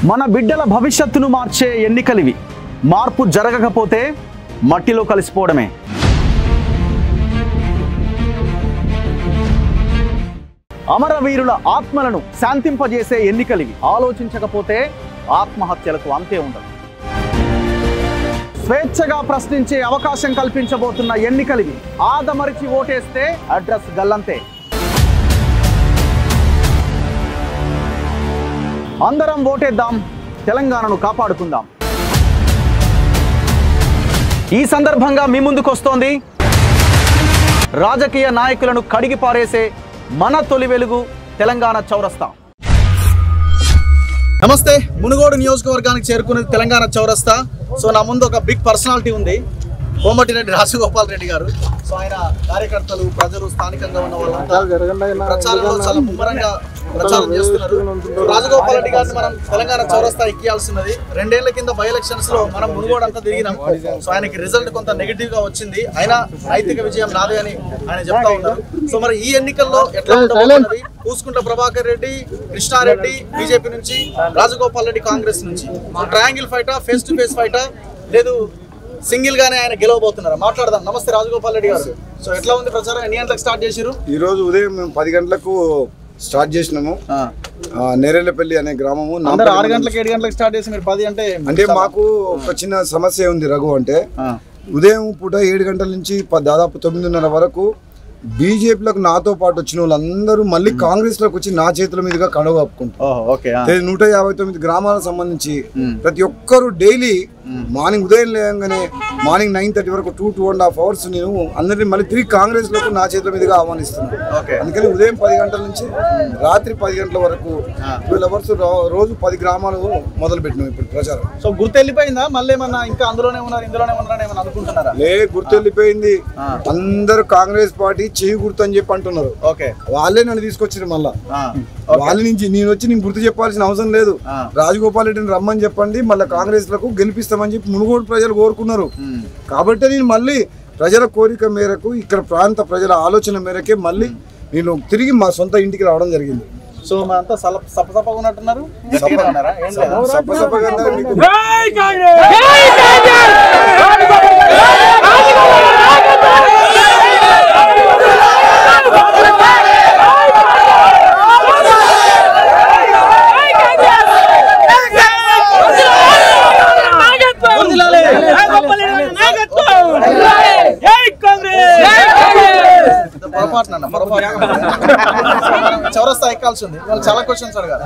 మన బిడ్డల భవిష్యత్తును మార్చే ఎన్నికలివి మార్పు జరగకపోతే మట్టిలో కలిసిపోవడమే అమరవీరుల ఆత్మలను శాంతింపజేసే ఎన్నికలివి ఆలోచించకపోతే ఆత్మహత్యలకు అంతే ఉండదు స్వేచ్ఛగా ప్రశ్నించే అవకాశం కల్పించబోతున్న ఎన్నికలివి ఆదమరిచి ఓటేస్తే అడ్రస్ గల్లంతే అందరం ఓటేద్దాం తెలంగాణను కాపాడుకుందాం ఈ సందర్భంగా మీ ముందుకు వస్తోంది రాజకీయ నాయకులను కడిగి పారేసే మన తొలి వెలుగు తెలంగాణ చౌరస్తా నమస్తే మునుగోడు నియోజకవర్గానికి చేరుకున్నది తెలంగాణ చౌరస్తా సో నా ముందు ఒక బిగ్ పర్సనాలిటీ ఉంది కోమటిరెడ్డి రాజగోపాల్ రెడ్డి గారు సో ఆయన కార్యకర్తలు ప్రజలు స్థానికంగా ఉన్న వాళ్ళంతా ప్రచారంలో చాలా ముమ్మరంగా ప్రచారం చేస్తున్నారు సో రాజగోపాల్ రెడ్డి గారిని మనం తెలంగాణ చౌరస్తా ఎక్కియాల్సినది రెండేళ్ల కింద బై ఎలక్షన్స్ లో మనం మునుగోడు అంతా తిరిగినాం సో ఆయనకి రిజల్ట్ కొంత నెగిటివ్ గా వచ్చింది అయినా నైతిక విజయం నాదే అని ఆయన చెప్తా ఉన్నారు సో మరి ఈ ఎన్నికల్లో ఎట్లా ఉండబోతున్నది పూసుకుంట ప్రభాకర్ రెడ్డి కృష్ణారెడ్డి బీజేపీ నుంచి రాజగోపాల్ రెడ్డి కాంగ్రెస్ నుంచి ట్రయాంగిల్ ఫైటా ఫేస్ టు ఫేస్ ఫైటా లేదు సింగిల్ గానే ఆయన గెలవబోతున్నారు మాట్లాడదాం నమస్తే రాజగోపాల్ రెడ్డి గారు సో ఎట్లా ఉంది ప్రచారం ఎన్ని గంటలకు స్టార్ట్ చేసిరు ఈ రోజు ఉదయం మేము పది గంటలకు స్టార్ట్ చేసినాము ఆ, నేరేళ్లపల్లి అనే గ్రామము అందరు నాంపల్లి ఆరు గంటలకు ఏడు గంటలకు స్టార్ట్ చేసి మీరు పది అంటే అంటే మాకు ఒక చిన్న సమస్య ఉంది రఘు అంటే ఆ, ఉదయం పూట ఏడు గంటల నుంచి ప- దాదాపు తొమ్మిదిన్నర వరకు బీజేపీలకు నాతో పాటు వచ్చిన వాళ్ళందరూ మళ్ళీ కాంగ్రెస్ లోకి వచ్చి నా చేతుల మీదుగా కడవ కప్పుకుంటారు ఓహో ఓకే ఆ. అదే నూట యాభై తొమ్మిది గ్రామాలకు సంబంధించి ప్రతి ఒక్కరు డైలీ మార్నింగ్ ఉదయం లేగానే మార్నింగ్ నైన్ థర్టీ వరకు two to and half hours నేను అందరినీ మళ్ళీ తిరిగి కాంగ్రెస్ లోకి నా చేతుల మీదుగా ఆహ్వానిస్తున్నాను ఓకే అందుకని ఉదయం పది గంటల నుంచి రాత్రి పది గంటల వరకు ట్వెల్వ్ అవర్స్ రోజు పది గ్రామాలు మొదలు పెట్టినాం ఇప్పుడు ప్రచారం సో గుర్తు వెళ్ళిపోయిందా మళ్ళీ ఏమన్నా ఇంకా అందులోనే ఉన్నారు ఇందులోనే ఉన్నారని ఏమన్నా అనుకుంటున్నారా లే గుర్తు వెళ్ళిపోయింది అందరూ కాంగ్రెస్ పార్టీ చేయి గుర్తు అని చెప్పి అంటున్నారు ఓకే వాళ్ళే నన్ను తీసుకొచ్చారు మళ్ళా ఆ, వాళ్ళ నుంచి నేను వచ్చి నీకు గుర్తు చెప్పాల్సిన అవసరం లేదు ఆ. రాజగోపాల్ రెడ్డిని రమ్మని చెప్పండి మళ్ళీ కాంగ్రెస్ లకు గెలిపిస్తామని చెప్పి మునుగోడు ప్రజలు కోరుకున్నారు ఉమ్. కాబట్టి నేను మళ్ళీ ప్రజల కోరిక మేరకు ఇక్కడ ప్రాంత ప్రజల ఆలోచన మేరకే మళ్ళీ నేను తిరిగి మా సొంత ఇంటికి రావడం జరిగింది సో మా అంతా సల సపసపగా ఉన్నట్టున్నారు గట్టిగానే ఉన్నారా? ఏం లేదా? సప్ప సప్పగా అందరూ మీకు పొరపాటున అన్న, పొరపాటున. చౌరస్తా ఎక్కాల్సి ఉంది వాళ్ళు చాలా క్వశ్చన్స్ అడగారు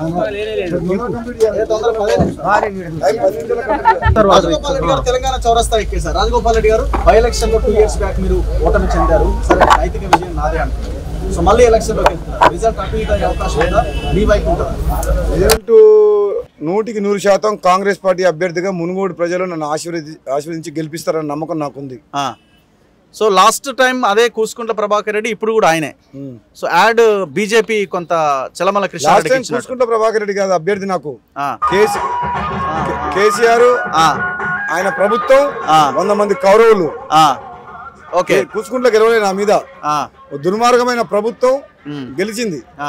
ఏ తొందర పదే నిమిషాలు. టైం పది నిమిషాల కంప్లీట్ రాజగోపాల్ రెడ్డి గారు తెలంగాణ చౌరస్తా ఎక్కేశారు రాజగోపాల్ రెడ్డి గారు బై ఎలక్షన్ లో టూ ఇయర్స్ బ్యాక్ మీరు ఓటమి చెందారు సరే నైతిక విజయం నాదే అంటారు సో మళ్ళీ ఎలక్షన్ లోకి వెళ్తున్నారు రిజల్ట్ అటు ఇటు అయ్యే అవకాశం ఉందా మీ వైపు ఉంటుందా రిజల్ట్ నూటికి నూరు శాతం కాంగ్రెస్ పార్టీ అభ్యర్థిగా మునుగోడు ప్రజలు నన్ను ఆశీర్వది ఆశీర్వదించి గెలిపిస్తారన్న నమ్మకం నాకుంది సో లాస్ట్ టైం అదే కూసుకుంట్ల ప్రభాకర్ రెడ్డి ఇప్పుడు కూడా ఆయనే సో యాడ్ బీజేపీ కొంత చలమల లాస్ట్ కృష్ణారెడ్డికి టైం ఇచ్చినట్టు. చూసుకుంటే ప్రభాకర్ రెడ్డి కాదు అభ్యర్థి నాకు ఆ, కేసీ ఆ, కేసీఆర్ ఆ, ఆయన ప్రభుత్వం ఆ. వంద మంది కౌరవులు ఆ. ఓకే కూసుకుంట్లో గెలవలే నా మీద ఆ, ఓ దుర్మార్గమైన ప్రభుత్వం ఉమ్, గెలిచింది ఆ.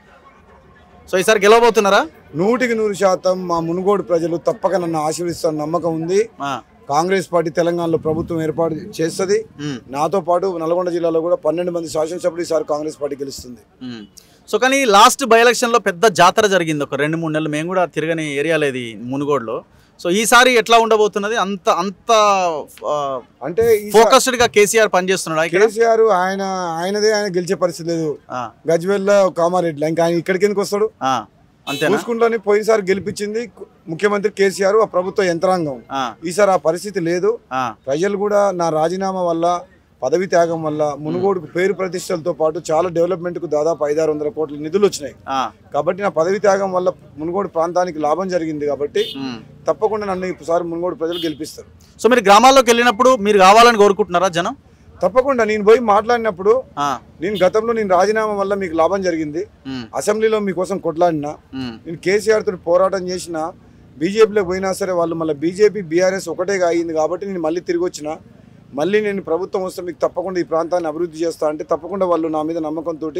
సో ఈసారి గెలవబోతున్నారా నూటికి నూరు శాతం మా మునుగోడు ప్రజలు తప్పక నన్ను ఆశీర్వదిస్తున్న నమ్మకం ఉంది ఆ, కాంగ్రెస్ పార్టీ తెలంగాణలో ప్రభుత్వం ఏర్పాటు చేస్తుంది ఉమ్, నాతో పాటు నల్గొండ జిల్లాలో కూడా పన్నెండు మంది శాసనసభ్యులు ఈసారి కాంగ్రెస్ పార్టీ గెలుస్తుంది ఉమ్. సో కానీ లాస్ట్ బై ఎలక్షన్ లో పెద్ద జాతర జరిగింది ఒక రెండు మూడు నెలలు మేము కూడా తిరగని ఏరియా లేదు ఈ మునుగోడులో సో ఈసారి ఎట్లా ఉండబోతున్నది అంత అంత అంటే ఈ ఫోకస్డ్ గా కేసీఆర్ పనిచేస్తున్నాడు ఇక్కడ కేసీఆర్ ఆయన ఆయనదే ఆయన గెలిచే పరిస్థితి లేదు ఆ, గజ్వెల్ల కామారెడ్డి ఇంకా ఆయన ఇక్కడికి ఎందుకు వస్తాడు ఆ, అంతేనా చూసుకుంటానే పోయినసారి గెలిపించింది ముఖ్యమంత్రి కేసీఆర్ ఆ ప్రభుత్వ యంత్రాంగం ఆ, ఈసారి ఆ పరిస్థితి లేదు ఆ, ప్రజలు కూడా నా రాజీనామా వల్ల పదవి త్యాగం వల్ల మునుగోడుకు పేరు ప్రతిష్టలతో పాటు చాలా డెవలప్మెంట్కు దాదాపు ఐదారు వందల కోట్ల నిధులు వచ్చినాయి ఆ, కాబట్టి నా పదవి త్యాగం వల్ల మునుగోడు ప్రాంతానికి లాభం జరిగింది కాబట్టి ఉమ్. తప్పకుండా నన్ను ఈసారి మునుగోడు ప్రజలు గెలిపిస్తారు సో మీరు గ్రామాల్లోకి వెళ్ళినప్పుడు మీరు కావాలని కోరుకుంటున్నారా జనం తప్పకుండా నేను పోయి మాట్లాడినప్పుడు ఆ, నేను గతంలో నేను రాజీనామా వల్ల మీకు లాభం జరిగింది ఉమ్, అసెంబ్లీలో మీకోసం కొట్లాడినా ఉమ్, నేను కేసీఆర్ తోటి పోరాటం చేసిన బీజేపీలో పోయినా సరే వాళ్ళు మళ్ళీ బీజేపీ బీఆర్ఎస్ ఒకటేగా అయ్యింది కాబట్టి నేను మళ్ళీ తిరిగి వచ్చిన మళ్ళీ నేను ప్రభుత్వం వస్తే మీకు తప్పకుండా ఈ ప్రాంతాన్ని అభివృద్ధి చేస్తా అంటే తప్పకుండా వాళ్ళు నా మీద నమ్మకంతో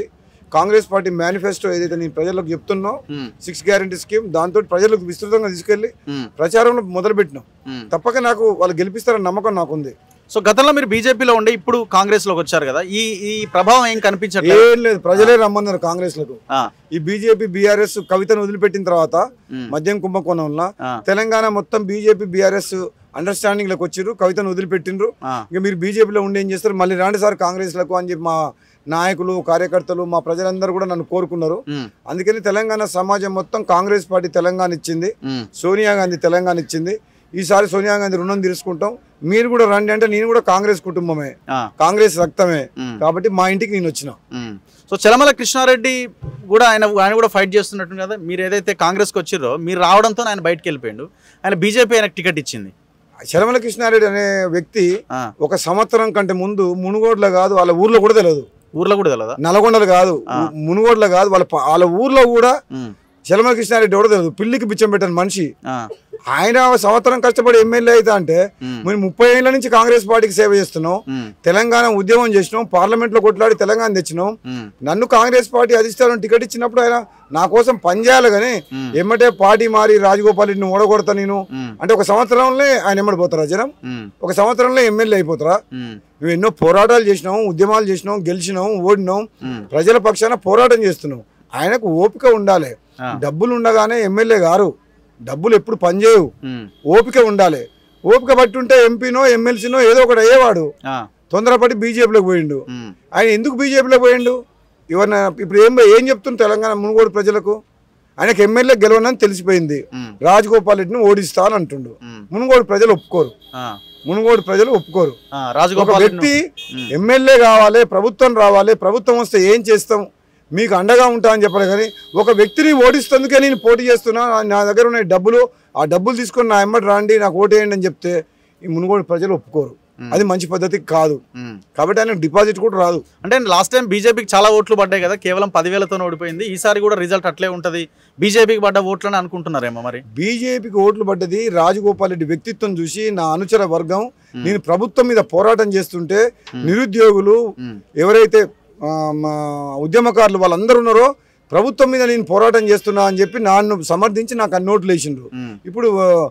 కాంగ్రెస్ పార్టీ మేనిఫెస్టో ఏదైతే నేను ప్రజలకు చెప్తున్నో ఉమ్, సిక్స్ గ్యారంటీ స్కీమ్ దాంతో ప్రజలకు విస్తృతంగా తీసుకెళ్లి ఉమ్, ప్రచారంలో మొదలుపెట్టినాం ఉమ్. తప్పక నాకు వాళ్ళు గెలిపిస్తారన్న నమ్మకం నాకుంది సో గతంలో మీరు బీజేపీలో ఉండి ఇప్పుడు కాంగ్రెస్ లోకి వచ్చారు కదా ఈ ఈ ప్రభావం ఏం కనిపించట్లేదు ఏం లేదు ప్రజలే రమ్మన్నారు కాంగ్రెస్ లకు ఆ, ఈ బీజేపీ బీఆర్ఎస్ కవితను వదిలిపెట్టిన తర్వాత ఉమ్, మద్యం కుంభకోణంలో ఆ, తెలంగాణ మొత్తం బీజేపీ బీఆర్ఎస్ అండర్స్టాండింగ్ లకు వచ్చిర్రు కవితను వదిలిపెట్టిండ్రు ఆ, ఇక మీరు బీజేపీలో ఉండి ఏం చేస్తారు మళ్ళీ రాండి సార్ కాంగ్రెస్ లకు అని చెప్పి మా నాయకులు కార్యకర్తలు మా ప్రజలందరూ కూడా నన్ను కోరుకున్నారు ఉమ్, అందుకని తెలంగాణ సమాజం మొత్తం కాంగ్రెస్ పార్టీ తెలంగాణ ఇచ్చింది ఉమ్, సోనియా గాంధీ తెలంగాణ ఇచ్చింది ఈసారి సోనియా గాంధీ రుణం తీర్చుకుంటాం మీరు కూడా రండి అంటే నేను కూడా కాంగ్రెస్ కుటుంబమే ఆ, కాంగ్రెస్ రక్తమే ఉమ్, కాబట్టి మా ఇంటికి నేను వచ్చిన ఉమ్. సో చలమల కృష్ణారెడ్డి కూడా ఆయన ఆయన కూడా ఫైట్ చేస్తున్నట్టు కదా మీరు ఏదైతే కాంగ్రెస్కి వచ్చిర్రో మీరు రావడంతో ఆయన బయటకు వెళ్ళిపోయిండు ఆయన బీజేపీ ఆయనకు టికెట్ ఇచ్చింది శరమల కృష్ణారెడ్డి అనే వ్యక్తి ఆ, ఒక సంవత్సరం కంటే ముందు మునుగోడులో కాదు వాళ్ళ ఊర్లో కూడా తెలియదు ఊర్లో కూడా తెలియదా నల్గొండలు కాదు మునుగోడులో కాదు వాళ్ళ ప- వాళ్ళ ఊర్లో కూడా ఉమ్, శరమల కృష్ణారెడ్డి కూడా తెలియదు పిల్లికి బిచ్చం పెట్టిన మనిషి ఆ, ఆయన ఒక సంవత్సరం కష్టపడి ఎమ్మెల్యే అయితే అంటే ఉమ్, మేము ముప్పై ఏళ్ళ నుంచి కాంగ్రెస్ పార్టీకి సేవ చేస్తున్నాం ఉమ్, తెలంగాణ ఉద్యమం చేసినాం పార్లమెంట్లో కొట్లాడి తెలంగాణ తెచ్చినాం ఉమ్, నన్ను కాంగ్రెస్ పార్టీ అధిష్టానం టికెట్ ఇచ్చినప్పుడు ఆయన నా కోసం పనిచేయాలి కానీ ఉమ్, ఎమ్మటే పార్టీ మారి రాజగోపాల్ రెడ్డిని ఓడగొడతా నేను ఉమ్, అంటే ఒక సంవత్సరంలో ఆయన ఎమ్మడి పోతారా జనం ఉమ్, ఒక సంవత్సరంలో ఎమ్మెల్యే అయిపోతారా ఉమ్, మేము ఎన్నో పోరాటాలు చేసినాం ఉద్యమాలు చేసినాం గెలిచినాం ఓడినాం ఉమ్, ప్రజల పక్షాన పోరాటం చేస్తున్నాం ఆయనకు ఓపిక ఉండాలి ఆ, డబ్బులు ఉండగానే ఎమ్మెల్యే గారు డబ్బులు ఎప్పుడు పనిచేయవు ఉమ్, ఓపిక ఉండాలి ఓపిక పట్టుంటే ఎంపీనో ఎమ్మెల్సీనో ఏదో ఒకటి అయ్యేవాడు ఆ, తొందరపడి బీజేపీలోకి పోయిండు ఉమ్, ఆయన ఎందుకు బీజేపీలోకి పోయిండు ఎవరిన ఇప్పుడు ఏం ఏం చెప్తుంది తెలంగాణ మునుగోడు ప్రజలకు ఆయనకు ఎమ్మెల్యే గెలవనని తెలిసిపోయింది ఉమ్, రాజగోపాల్ రెడ్డిని ఓడిస్తా అని అంటుండు ఉమ్, మునుగోడు ప్రజలు ఒప్పుకోరు ఆ, మునుగోడు ప్రజలు ఒప్పుకోరు ఆ, ఒక రాజగోపాల్ రెడ్డి వ్యక్తి ఉమ్, ఎమ్మెల్యే కావాలి ప్రభుత్వం రావాలి ప్రభుత్వం వస్తే ఏం చేస్తాం మీకు అండగా ఉంటా అని చెప్పాలి కానీ ఒక వ్యక్తిని ఓడిస్తేందుకే నేను పోటీ చేస్తున్నా నా దగ్గర ఉన్న ఈ డబ్బులు ఆ డబ్బులు తీసుకొని నా ఎమ్మటి రాండి నాకు ఓటేయండి అని చెప్తే ఈ మునుగోడు ప్రజలు ఒప్పుకోరు అది మంచి పద్ధతి కాదు ఉమ్. కాబట్టి ఆయన డిపాజిట్ కూడా రాదు అంటే లాస్ట్ టైం బీజేపీకి చాలా ఓట్లు పడ్డాయి కదా కేవలం పదివేలతో ఓడిపోయింది ఈసారి కూడా రిజల్ట్ అట్లే ఉంటది బీజేపీకి పడ్డ ఓట్లని అనుకుంటున్నారేమో మరి బీజేపీకి ఓట్లు పడ్డది రాజగోపాల్ రెడ్డి వ్యక్తిత్వం చూసి నా అనుచర వర్గం నేను ప్రభుత్వం మీద పోరాటం చేస్తుంటే నిరుద్యోగులు ఉమ్, ఎవరైతే ఆ, మా ఉద్యమకారులు వాళ్ళందరూ ఉన్నారో ప్రభుత్వం మీద నేను పోరాటం చేస్తున్నా అని చెప్పి నన్ను సమర్థించి నాకు అన్ని నోట్లు వేసిండ్రు ఉమ్, ఇప్పుడు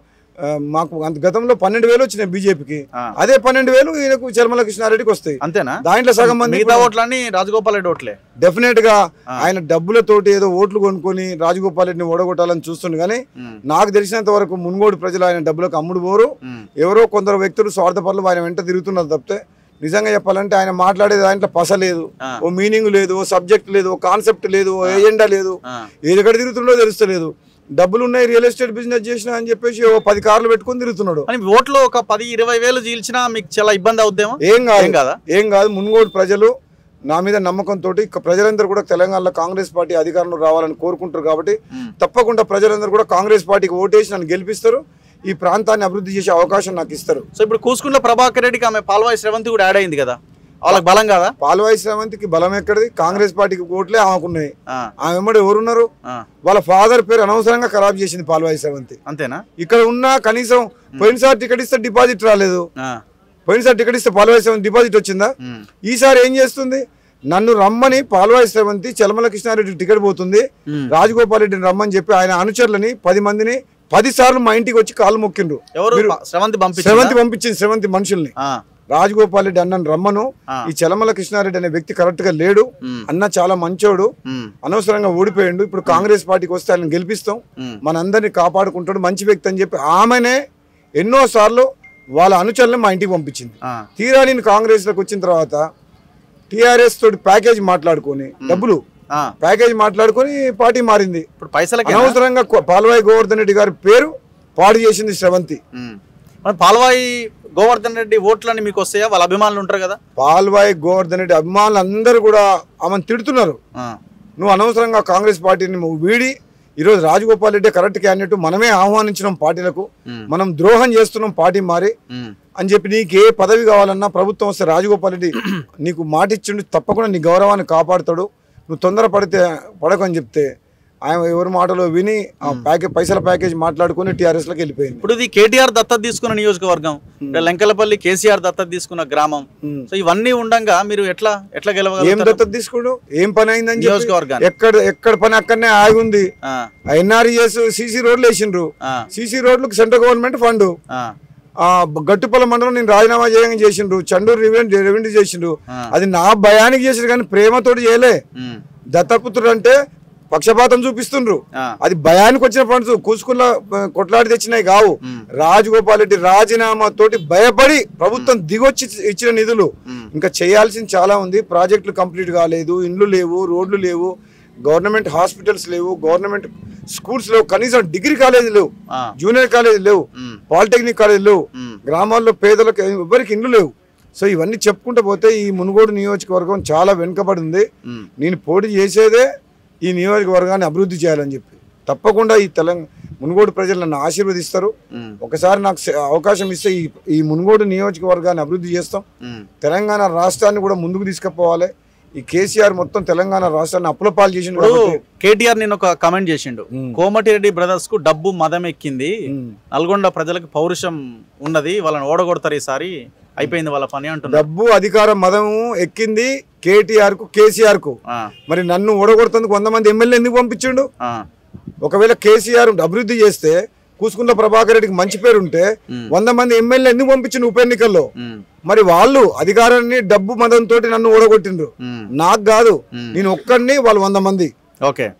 ఆ, మాకు అంత గతంలో పన్నెండు వేలు వచ్చినాయి బీజేపీకి ఆ. అదే పన్నెండు వేలు ఈయనకు చర్మల కృష్ణారెడ్డికి వస్తాయి అంతేనా దాంట్లో సగం మంది మిగతా ఓట్లన్నీ రాజగోపాల్ రెడ్డి ఓట్లే డెఫినెట్ గా ఆయన డబ్బులతోటి ఏదో ఓట్లు కొనుక్కొని రాజగోపాల్ రెడ్డిని ఓడగొట్టాలని చూస్తుండు కానీ ఉమ్, నాకు తెలిసినంత వరకు మున్గోడు ప్రజలు ఆయన డబ్బులకు అమ్ముడు పోరు ఉమ్, ఎవరో కొందరు వ్యక్తులు స్వార్థపరులు ఆయన వెంట తిరుగుతున్నారు తప్పితే నిజంగా చెప్పాలంటే ఆయన మాట్లాడే దాంట్లో పస లేదు ఆ. ఓ మీనింగ్ లేదు ఓ సబ్జెక్ట్ లేదు ఓ కాన్సెప్ట్ లేదు ఓ ఏజెండా లేదు ఆ, ఏది ఎక్కడ తిరుగుతుండో తెలుస్తలేదు డబ్బులు ఉన్నాయి రియల్ ఎస్టేట్ బిజినెస్ చేసిన అని చెప్పేసి ఓ పది కార్లు పెట్టుకొని తిరుగుతున్నాడు కానీ ఓట్లు ఒక పది ఇరవై వేలు చీల్చినా మీకు చాలా ఇబ్బంది అవుద్దేమో ఏం కాదు ఏం కాదా ఏం కాదు మున్గోడు ప్రజలు నా మీద నమ్మకంతో ప్రజలందరూ కూడా తెలంగాణలో కాంగ్రెస్ పార్టీ అధికారంలో రావాలని కోరుకుంటారు కాబట్టి ఉమ్, తప్పకుండా ప్రజలందరూ కూడా కాంగ్రెస్ పార్టీకి ఓటేసి నన్ను గెలిపిస్తారు ఈ ప్రాంతాన్ని అభివృద్ధి చేసే అవకాశం నాకు ఇస్తారు సో ఇప్పుడు కూసుకున్న ప్రభాకర్ రెడ్డికి ఆమె పాల్వాయి శ్రవంతి కూడా యాడ్ అయింది కదా వాళ్ళకి బలం కాదా పాల్వాయి శ్రవంతికి బలం ఎక్కడిది కాంగ్రెస్ పార్టీకి ఓట్లే ఆమెకున్నాయి ఆ, ఆమె వెంబడి ఎవరున్నారు ఆ, వాళ్ళ ఫాదర్ పేరు అనవసరంగా ఖరాబ్ చేసింది పాల్వాయి శ్రవంతి అంతేనా ఇక్కడ ఉన్న కనీసం పోయినసారి టికెట్ ఇస్తే డిపాజిట్ రాలేదు ఆ, పోయినసారి టికెట్ ఇస్తే పాల్వాయి శ్రవంతి డిపాజిట్ వచ్చిందా ఉమ్, ఈసారి ఏం చేస్తుంది నన్ను రమ్మని పాల్వాయి శ్రవంతి చలమల కృష్ణారెడ్డి టికెట్ పోతుంది ఉమ్. రాజగోపాల్ రెడ్డిని రమ్మని చెప్పి ఆయన అనుచరులని పది మందిని పది సార్లు మా ఇంటికి వచ్చి కాలు మొక్కిండ్రు ఎవరు మీరు- ప- శ్రవంతి పంపించారు శ్రవంతి పంపించింది శ్రవంతి మనుషుల్ని రాజగోపాల్ రెడ్డి అన్నను రమ్మను ఆ. ఈ చలమల కృష్ణారెడ్డి అనే వ్యక్తి కరెక్ట్ గా లేడు ఉమ్. అన్న చాలా మంచోడు అనవసరంగా ఓడిపోయాడు ఇప్పుడు కాంగ్రెస్ పార్టీకి వస్తే ఆయన గెలిపిస్తాం మనందరినీ కాపాడుకుంటాడు మంచి వ్యక్తి అని చెప్పి ఆమెనే ఎన్నో సార్లు వాళ్ళ అనుచరులను మా ఇంటికి పంపించింది తీరా నేను కాంగ్రెస్ లోకి వచ్చిన తర్వాత టిఆర్ఎస్ తోటి ప్యాకేజ్ మాట్లాడుకొని డబ్బులు ప్యాకేజ్ మాట్లాడుకొని పార్టీ మారింది ఇప్పుడు పైసలకి అనవసరంగా కొ- పాల్వాయి గోవర్ధన్ రెడ్డి గారి పేరు పాడు చేసింది శ్రవంతి పాల్వాయి గోవర్ధన్ రెడ్డి ఓట్లన్నీ మీకు వస్తాయా వాళ్ళ అభిమానులు ఉంటారు కదా పాల్వాయి గోవర్ధన్ రెడ్డి అభిమానులు అందరూ కూడా ఆమెను తిడుతున్నారు ఆ, నువ్వు అనవసరంగా కాంగ్రెస్ పార్టీని నువ్వు వీడి ఈరోజు రాజగోపాల్ రెడ్డి కరెక్ట్ క్యాండిడేట్ మనమే ఆహ్వానించినాం పార్టీలకు ఉమ్, మనం ద్రోహం చేస్తున్నాం పార్టీ మారి ఉమ్, అని చెప్పి నీకు ఏ పదవి కావాలన్నా ప్రభుత్వం వస్తే రాజగోపాల్ రెడ్డి నీకు మాట ఇచ్చిండు తప్పకుండా నీ గౌరవాన్ని కాపాడుతాడు నువ్వు తొందర పడితే పడకు అని చెప్తే ఆయన ఎవరి మాటలో విని ఆ ప్యాకేజ్ పైసల ప్యాకేజ్ మాట్లాడుకుని టీఆర్ఎస్ లోకి వెళ్ళిపోయింది ఇప్పుడు ఇది కేటీఆర్ దత్తత తీసుకున్న నియోజకవర్గం ఇక్కడ లెంకలపల్లి కేసీఆర్ దత్తత తీసుకున్న గ్రామం ఉమ్. సో ఇవన్నీ ఉండంగా మీరు ఎట్లా ఎట్లా ఏం గెలవగలుగుతారు దత్తత తీసుకుడు ఏం పని అయిందని చెప్పి నియోజకవర్గాన్ని. ఎక్కడ ఎక్కడ పని అక్కడనే ఆగి ఉంది ఆ, ఎన్ఆర్ఈఎస్ సీసీ రోడ్లు వేసిండ్రు ఆ, సీసీ రోడ్లకు సెంట్రల్ గవర్నమెంట్ ఫండ్ ఆ, ఆ గట్టుపల్ల మండలం నేను రాజీనామా చేయంగా చేసిండ్రు చండూరు రెవెన్యూ రెవెన్యూ చేసిండ్రు ఆ. అది నా భయానికి చేసిండ్రు కానీ ప్రేమతోటి చేయలే ఉమ్, దత్తపుత్రుడు అంటే పక్షపాతం చూపిస్తుండ్రు ఆ, అది భయానికి వచ్చిన ఫండ్స్ కూసుకున్న ఆ, కొట్లాడి తెచ్చినాయి కావు ఉమ్, రాజగోపాల్ రెడ్డి రాజీనామా తోటి భయపడి ప్రభుత్వం దిగొచ్చి ఇచ్చిన నిధులు ఉమ్, ఇంకా చేయాల్సింది చాలా ఉంది ప్రాజెక్టులు కంప్లీట్ కాలేదు ఇండ్లు లేవు రోడ్లు లేవు గవర్నమెంట్ హాస్పిటల్స్ లేవు గవర్నమెంట్ స్కూల్స్ లేవు కనీసం డిగ్రీ కాలేజీ లేవు ఆ, జూనియర్ కాలేజీ లేవు ఉమ్, పాలిటెక్నిక్ కాలేజీ లేవు ఉమ్, గ్రామాల్లో పేదలకు ఎవరికి ఇండ్లు లేవు సో ఇవన్నీ చెప్పుకుంటూ పోతే ఈ మునుగోడు నియోజకవర్గం చాలా వెనుకబడి ఉంది ఉమ్, నేను పోటీ చేసేదే ఈ నియోజకవర్గాన్ని అభివృద్ధి చేయాలని చెప్పి తప్పకుండా ఈ తెలంగాణ మునుగోడు ప్రజలు నన్ను ఆశీర్వదిస్తారు ఉమ్, ఒకసారి నాకు స- అవకాశం ఇస్తే ఈ ఈ మునుగోడు నియోజకవర్గాన్ని అభివృద్ధి చేస్తాం ఉమ్. తెలంగాణ రాష్ట్రాన్ని కూడా ముందుకు తీసుకుపోవాలి ఈ కేసీఆర్ మొత్తం తెలంగాణ రాష్ట్రాన్ని అప్పుల పాలు చేసిండు ఇప్పుడు కాబట్టి కేటీఆర్ నేను ఒక కమెంట్ చేసిండు ఉమ్. కోమటిరెడ్డి బ్రదర్స్ కు డబ్బు మదం ఎక్కింది ఉమ్. నల్గొండ ప్రజలకు పౌరుషం ఉన్నది వాళ్ళని ఓడగొడతారు ఈసారి అయిపోయింది వాళ్ళ పని అంటున్నారు డబ్బు అధికారం మదము ఎక్కింది కేటీఆర్ కు కేసీఆర్ కు ఆ, మరి నన్ను ఓడగొడుతుంది వంద మంది ఎమ్మెల్యే ఎందుకు పంపించిండు ఆ, ఒకవేళ కేసీఆర్ అభివృద్ధి చేస్తే కూసుకుంట్ల ప్రభాకర్ రెడ్డికి మంచి పేరు ఉంటే ఉమ్. వంద మంది ఎమ్మెల్యే ఎందుకు పంపించిండు ఉప ఎన్నికల్లో ఉమ్, మరి వాళ్ళు అధికారాన్ని డబ్బు మదంతో నన్ను ఓడగొట్టిండ్రు ఉమ్. నాకు కాదు ఉమ్. నేను ఒక్కడిని వాళ్ళు వంద మంది ఓకే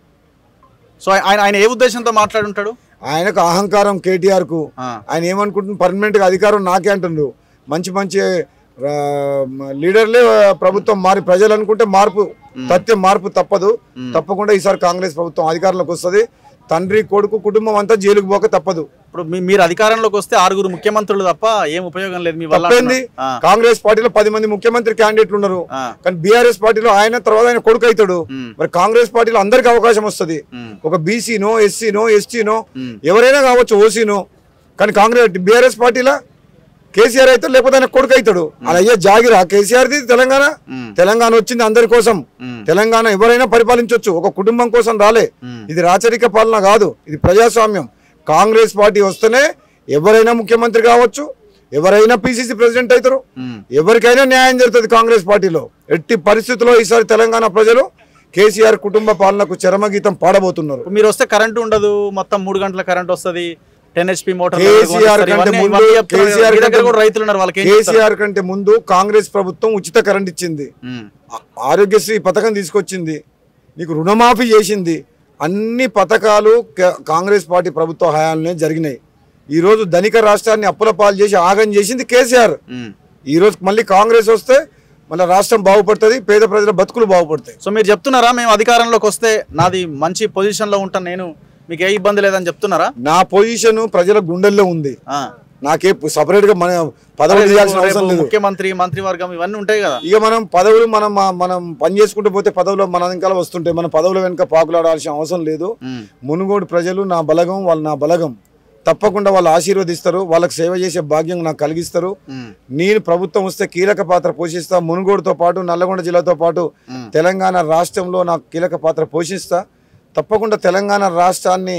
సో ఆయన ఆయన ఏ ఉద్దేశంతో మాట్లాడుంటాడు ఆయనకు అహంకారం కేటీఆర్ కు ఆ, ఆయన ఏమనుకుంటున్న పర్మనెంట్ గా అధికారం నాకే అంటుండ్రు మంచి మంచి ఆ, లీడర్లే ఆ, ప్రభుత్వం మారి ప్రజలు అనుకుంటే మార్పు తథ్యం మార్పు తప్పదు మ్మ్. తప్పకుండా ఈసారి కాంగ్రెస్ ప్రభుత్వం అధికారంలోకి వస్తది తండ్రి కొడుకు కుటుంబం అంతా జైలుకు పోక తప్పదు ఇప్పుడు మీ- మీరు అధికారంలోకి వస్తే ఆరుగురు ముఖ్యమంత్రులు తప్ప ఏం ఉపయోగం లేదు మీ వల్ల తప్పేంది అంటున్నారు. ఆ, కాంగ్రెస్ పార్టీలో పది మంది ముఖ్యమంత్రి క్యాండిడేట్లు ఉన్నారు ఆ, కానీ బీఆర్ఎస్ పార్టీలో ఆయన తర్వాత ఆయన కొడుకు అవుతాడు ఉమ్, మరి కాంగ్రెస్ పార్టీలో అందరికి అవకాశం వస్తది ఉమ్, ఒక బీసీనో ఎస్సీనో ఎస్టీనో ఉమ్, ఎవరైనా కావచ్చు ఓసీనో కానీ కాంగ్రెస్ బీఆర్ఎస్ పార్టీలో కేసీఆర్ అయితే లేకపోతే ఆయన కొడుకు అవుతాడు అలా అయ్యే జాగిరా కేసీఆర్ది తెలంగాణ ఉమ్, తెలంగాణ వచ్చింది అందరి కోసం ఉమ్, తెలంగాణ ఎవరైనా పరిపాలించవచ్చు ఒక కుటుంబం కోసం రాలే ఉమ్, ఇది రాచరిక పాలన కాదు ఇది ప్రజాస్వామ్యం కాంగ్రెస్ పార్టీ వస్తేనే ఎవరైనా ముఖ్యమంత్రి కావచ్చు ఎవరైనా పిసిసి ప్రెసిడెంట్ అవుతారు ఉమ్, ఎవరికైనా న్యాయం జరుగుతుంది కాంగ్రెస్ పార్టీలో ఎట్టి పరిస్థితుల్లో ఈసారి తెలంగాణ ప్రజలు కేసీఆర్ కుటుంబ పాలనకు చరమగీతం పాడబోతున్నారు ఇప్పుడు మీరు వస్తే కరెంట్ ఉండదు మొత్తం మూడు గంటల కరెంట్ వస్తుంది టెన్ హెచ్పి మోటార్ కేసీఆర్ కంటే ముందు కేసీఆర్ దగ్గర కంటే కూడా రైతులు ఉన్నారు వాళ్ళకి ఏం చెప్తారు? కేసీఆర్ కంటే ముందు కాంగ్రెస్ ప్రభుత్వం ఉచిత కరెంట్ ఇచ్చింది ఉమ్, ఆ- ఆరోగ్యశ్రీ పథకం తీసుకొచ్చింది నీకు రుణమాఫీ చేసింది అన్ని పథకాలు కా- కాంగ్రెస్ పార్టీ ప్రభుత్వ హయాంలోనే జరిగినాయి ఈ రోజు ధనిక రాష్ట్రాన్ని అప్పుల పాలు చేసి ఆగం చేసింది కేసీఆర్ ఉమ్. ఈ రోజు మళ్ళీ కాంగ్రెస్ వస్తే మళ్ళీ రాష్ట్రం బాగుపడుతుంది పేద ప్రజల బతుకులు బాగుపడతాయి సో మీరు చెప్తున్నారా మేము అధికారంలోకి వస్తే నాది మంచి పొజిషన్ లో ఉంటాను నేను మీకు ఏ ఇబ్బంది లేదని చెప్తున్నారా నా పొజిషన్ ప్రజల గుండెల్లో ఉంది ఆ. నాకే సపరేట్ గా మన పదవులు రేపు- చేయాల్సిన రేపు అవసరం లేదు ముఖ్యమంత్రి మంత్రివర్గం ఇవన్నీ ఉంటాయి కదా ఇక మనం పదవులు మనం మనం పని చేసుకుంటూ పోతే పదవులు మన వెనకాల వస్తుంటాయి మన పదవుల వెనుక పాకులాడాల్సిన అవసరం లేదు ఉమ్, మునుగోడు ప్రజలు నా బలగం వాళ్ళు నా బలగం తప్పకుండా వాళ్ళు ఆశీర్వదిస్తారు వాళ్ళకి సేవ చేసే భాగ్యం నాకు కలిగిస్తారు ఉమ్, నేను ప్రభుత్వం వస్తే కీలక పాత్ర పోషిస్తా మునుగోడుతో పాటు నల్లగొండ జిల్లాతో పాటు ఉమ్. తెలంగాణ రాష్ట్రంలో నాకు కీలక పాత్ర పోషిస్తా తప్పకుండా తెలంగాణ రాష్ట్రాన్ని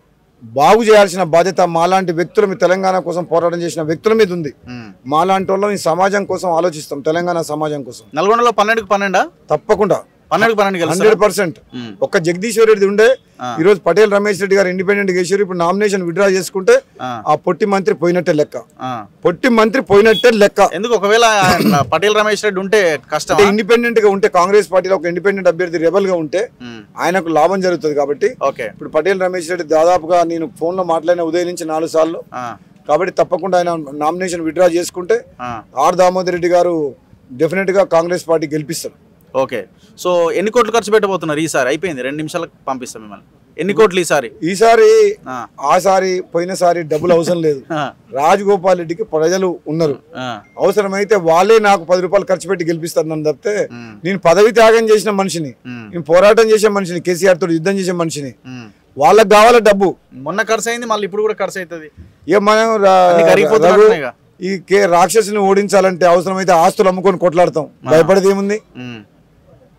బాగు చేయాల్సిన బాధ్యత మాలాంటి వ్యక్తుల మీద తెలంగాణ కోసం పోరాటం చేసిన వ్యక్తుల మీద ఉంది ఉమ్. మాలాంటి వాళ్ళం ఈ సమాజం కోసం ఆలోచిస్తాం తెలంగాణ సమాజం కోసం నల్గొండలో పన్నెండుకు పన్నెండా తప్పకుండా పన్నెండుకు పన్నెండు గెలుస్తారు హండ్రెడ్ పర్సెంట్ ఉమ్, ఒక్క జగదీశ్వర్ రెడ్డి ఉండే ఆ. ఈ రోజు పటేల్ రమేష్ రెడ్డి గారు ఇండిపెండెంట్ చేశారు ఇప్పుడు నామినేషన్ విత్డ్రా చేసుకుంటే ఆ, ఆ పొట్టి మంత్రి పోయినట్టే లెక్క ఆ. పొట్టి మంత్రి పోయినట్టే లెక్క ఎందుకు ఒకవేళ ఆయన పటేల్ రమేష్ రెడ్డి ఉంటే కష్టం అంటే ఇండిపెండెంట్ గా ఉంటే కాంగ్రెస్ పార్టీలో ఒక ఇండిపెండెంట్ అభ్యర్థి రెబల్ గా ఉంటే ఆయనకు లాభం జరుగుతుంది కాబట్టి ఓకే ఇప్పుడు పటేల్ రమేష్ రెడ్డి దాదాపుగా నేను ఫోన్ లో మాట్లాడిన ఉదయం నుంచి నాలుగు సార్లు ఆ, కాబట్టి తప్పకుండా ఆయన నామినేషన్ విత్డ్రా చేసుకుంటే ఆ, ఆర్ దామోదర్ రెడ్డి గారు డెఫినెట్ గా కాంగ్రెస్ పార్టీ గెలిపిస్తారు ఓకే సో ఎన్ని కోట్లు ఖర్చు పెట్టబోతున్నారు ఈసారి అయిపోయింది రెండు నిమిషాలకు పంపిస్తాం మిమ్మల్ని ఎన్ని కోట్లు ఈసారి ఈసారి ఆ, ఆసారి పోయినసారి డబ్బులు అవసరం లేదు ఆ, రాజగోపాల్ రెడ్డికి ప్రజలు ఉన్నారు ఆ, అవసరమైతే వాళ్ళే నాకు పది రూపాయలు ఖర్చు పెట్టి గెలిపిస్తారు నన్ను తప్పితే ఉమ్, నేను పదవి త్యాగం చేసిన మనిషిని ఉమ్, నేను పోరాటం చేసే మనిషిని కేసీఆర్ తోటి యుద్ధం చేసే మనిషిని ఉమ్. వాళ్ళకి కావాల డబ్బు మొన్న ఖర్చు అయింది మళ్ళీ ఇప్పుడు కూడా ఖర్చు అవుతుంది ఇక మనం రా- అన్ని రఘు, కరిగిపోతున్నాయి ఈ కే రాక్షసుని ఓడించాలంటే అవసరమైతే ఆస్తులు అమ్ముకొని కొట్లాడతాం భయపడేది ఏముంది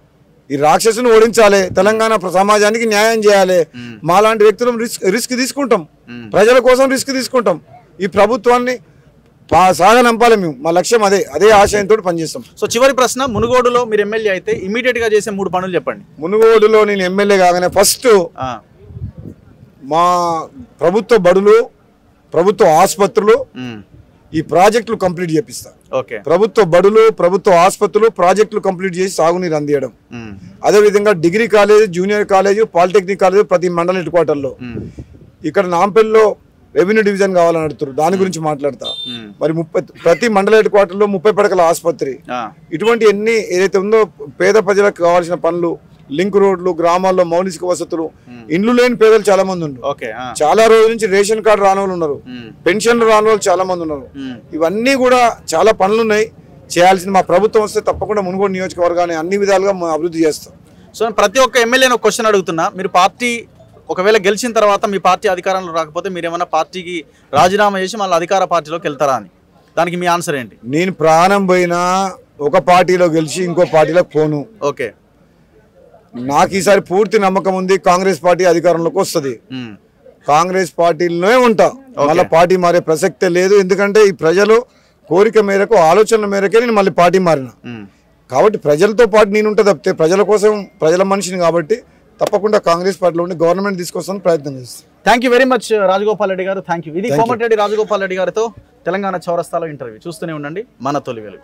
ఈ రాక్షసుని ఓడించాలి తెలంగాణ ప్ర- సమాజానికి న్యాయం చేయాలి మాలాంటి వ్యక్తులు రిస్క్ రిస్క్ తీసుకుంటాం ప్రజల కోసం రిస్క్ తీసుకుంటాం ఈ ప్రభుత్వాన్ని పా- సాగనంపాలి మేము మా లక్ష్యం అదే అదే ఆశయంతో పనిచేస్తాం సో చివరి ప్రశ్న మునుగోడులో మీరు ఎమ్మెల్యే అయితే ఇమీడియట్ గా చేసే మూడు పనులు చెప్పండి మునుగోడులో నేను ఎమ్మెల్యే కాగానే ఫస్ట్ ఆ, మా ప్రభుత్వ బడులు ప్రభుత్వ ఆసుపత్రులు ఉమ్, ఈ ప్రాజెక్టులు కంప్లీట్ చేపిస్తా ఓకే ప్రభుత్వ బడులు ప్రభుత్వ ఆసుపత్రులు ప్రాజెక్టులు కంప్లీట్ చేసి సాగునీరు అందియడం ఉమ్, అదేవిధంగా degree college junior college polytechnic college ప్రతి మండల హెడ్ క్వార్టర్లో ఉమ్, ఇక్కడ నాంపల్లిలో రెవెన్యూ డివిజన్ కావాలని అడుగుతారు దాని గురించి మాట్లాడతా ఉమ్, మరి ముప్పై ప్రతి మండల హెడ్ క్వార్టర్లో ముప్పై పడకల ఆసుపత్రి ఆ, ఇటువంటి ఎన్ని ఏదైతే ఉందో పేద ప్రజలకు కావాల్సిన పనులు లింక్ రోడ్లు గ్రామాల్లో మౌలిక వసతులు ఇండ్లు లేని పేదలు చాలా మంది ఉన్నారు ఓకే ఆ, చాలా రోజుల నుంచి రేషన్ కార్డు రాని వాళ్ళు ఉన్నారు ఉమ్, పెన్షన్లు రాని వాళ్ళు చాలా మంది ఉన్నారు ఉమ్, ఇవన్నీ కూడా చాలా పనులు ఉన్నాయి చేయాల్సిన మా ప్రభుత్వం వస్తే తప్పకుండా మునుగోడు నియోజకవర్గాన్ని అన్ని విధాలుగా మేము అభివృద్ధి చేస్తాం సో నేను ప్రతి ఒక్క ఎమ్మెల్యేని ఒక క్వశ్చన్ అడుగుతున్నా మీరు పార్టీ ఒకవేళ గెలిచిన తర్వాత మీ పార్టీ అధికారంలో రాకపోతే మీరు ఏమైనా పార్టీకి రాజీనామా చేసి మళ్ళీ అధికార పార్టీలోకి వెళ్తారా అని దానికి మీ ఆన్సర్ ఏంటి నేను ప్రాణం పోయినా ఒక పార్టీలో గెలిచి ఇంకో పార్టీలో పోను ఓకే నాకు ఈసారి పూర్తి నమ్మకం ఉంది కాంగ్రెస్ పార్టీ అధికారంలోకి వస్తుంది ఉమ్, కాంగ్రెస్ పార్టీలోనే ఉంటా మళ్ళీ పార్టీ మారే ప్రసక్తే లేదు ఎందుకంటే ఈ ప్రజలు కోరిక మేరకు ఆలోచనల మేరకే నేను మళ్ళీ పార్టీ మారిన ఉమ్. కాబట్టి ప్రజలతో పాటు నేను ఉంటా తప్పితే ప్రజల కోసం ప్రజల మనిషిని కాబట్టి తప్పకుండా కాంగ్రెస్ పార్టీలో ఉండి గవర్నమెంట్ తీసుకొస్తాను ప్రయత్నం చేస్తాను thank you very much Rajagopal Reddy గారు థ్యాంక్ యూ ఇది కోమటిరెడ్డి రాజగోపాల్ రెడ్డి గారితో తెలంగాణ చౌరస్తాలో ఇంటర్వ్యూ చూస్తూనే ఉండండి మన తొలి వెలుగు